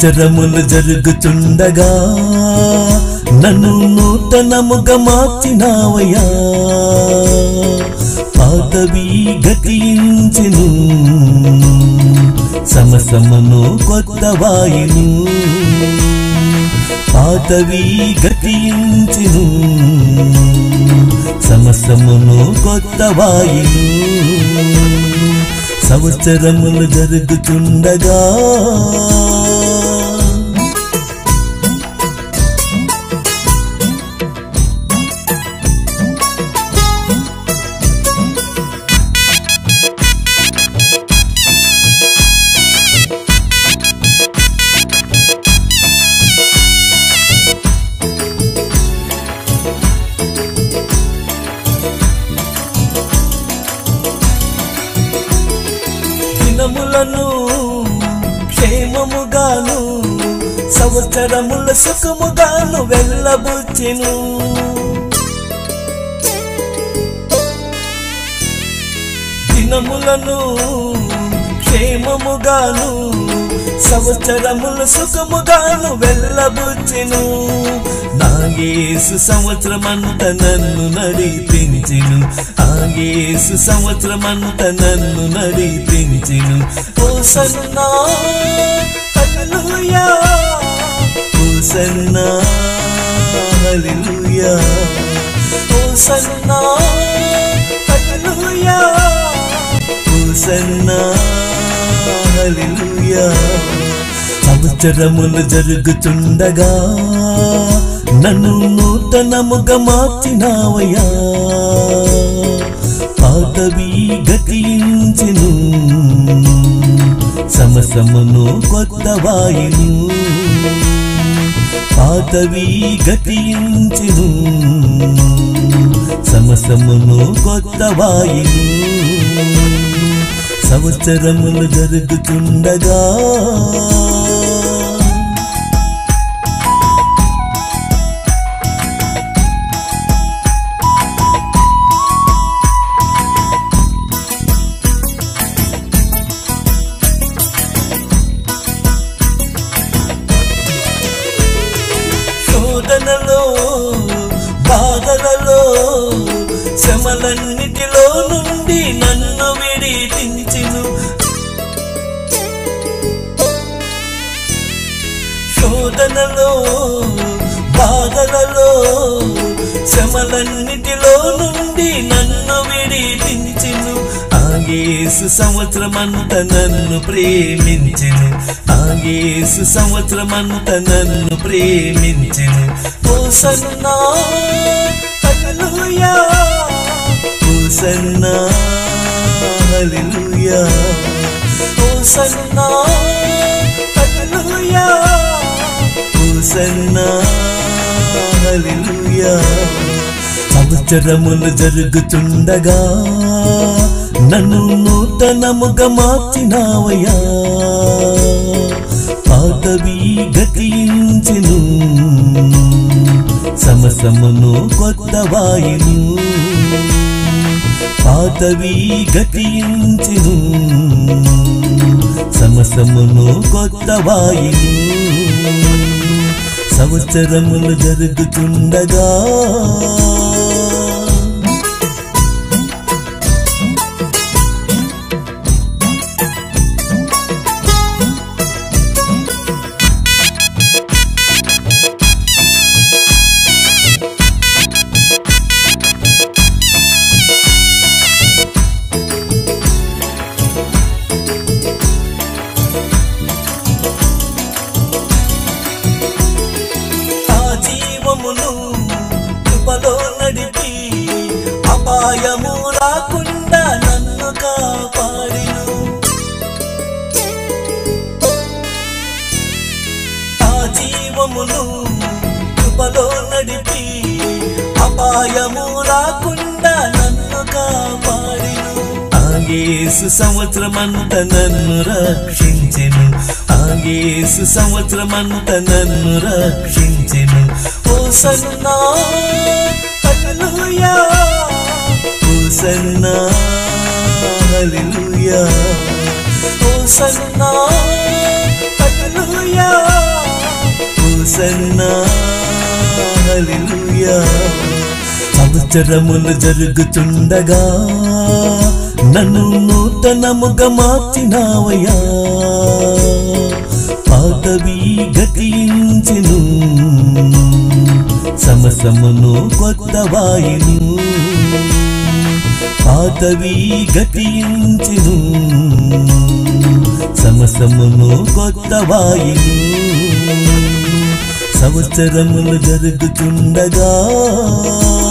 సంవత్సరములు జరుగుతుండగా నన్ను నూతనముగా మార్చినావయ్యా పాతవి గతించెను సమసమును కొత్తవాయిను పాతవి గతించెను సమసమును కొత్తవాయిను సంవత్సరములు జరుగుతుండగా దినములను క్షేమముగాను సంవత్సరముల సుఖముగాను వెళ్ళబుచ్చెను దినములను క్షేమముగాను సంవత్సరముల సుఖముగాను వెళ్ళబుచ్చెను నాగేసు సంవత్సరమంత నన్ను నడిపించెను ఆగేసు సంవత్సరమంత నన్ను నడిపించెను ఓ సన్నా హల్లెలూయా ఓ సన్నా హల్లెలూయా ఓ సన్నా హల్లెలూయా ఓ సన్నా హల్లెలూయా సంవత్సరములు జరుగుతుండగా నన్ను నూతనముగా మార్చినావయ్యా పాతవి గతించెను సమసమును కొత్తవాయిను పాతవి గతించెను సమసమును కొత్తవాయిను సంవత్సరములు జరుగుతుండగా శోధనలో బాధలలో శ్రమలన్నిటిలో నుండి నన్ను విడిపించును శోధనలో బాధలలో శ్రమలన్నిటిలో నుండి నన్ను విడిపించును ఆగేసు సంవత్సరమంత నన్ను ప్రేమించెను ఆగేసు సంవత్సరమంత నన్ను ప్రేమించెను ఓ సన్నా హల్లెలూయా ఓ సన్నా హల్లెలూయా ఓ సన్నా హల్లెలూయా ఓ సన్నా హల్లెలూయా సంవత్సరములు జరుగుతుండగా నన్ను నూతనముగా మార్చినావయ్యా పాతవి గతించెను సమసమును కొత్తవాయిను పాతవి గతించెను సమసమును కొత్తవాయిను సంవత్సరములు జరుగుతుండగా ఆ జీవమును కృపలో నడిపి అపాయము రాకుండా నన్ను కాపాడిను ఆ జీవమును కృపలో నడిపి అపాయము రాకుండా నన్ను కాపాడిను ఆగేసు సంవత్సరమంత నన్ను రక్షించెను ఆగేసు సంవత్సరమంత నన్ను రక్షించెను ఓ సన్నా హల్లెలూయా ఓ సన్నా హల్లెలూయా ఓ సన్నా హల్లెలూయా హల్లెలూయా హోసన్నా హల్లెలూయా సంవత్సరములు జరుగుతుండగా నన్ను నూతనముగా మార్చినావయ్యా పాతవి గతించెను సమసమును కొత్తవాయిను పాతవి గతించెను సమసమును కొత్తవాయిను సంవత్సరములు జరుగుతుండగా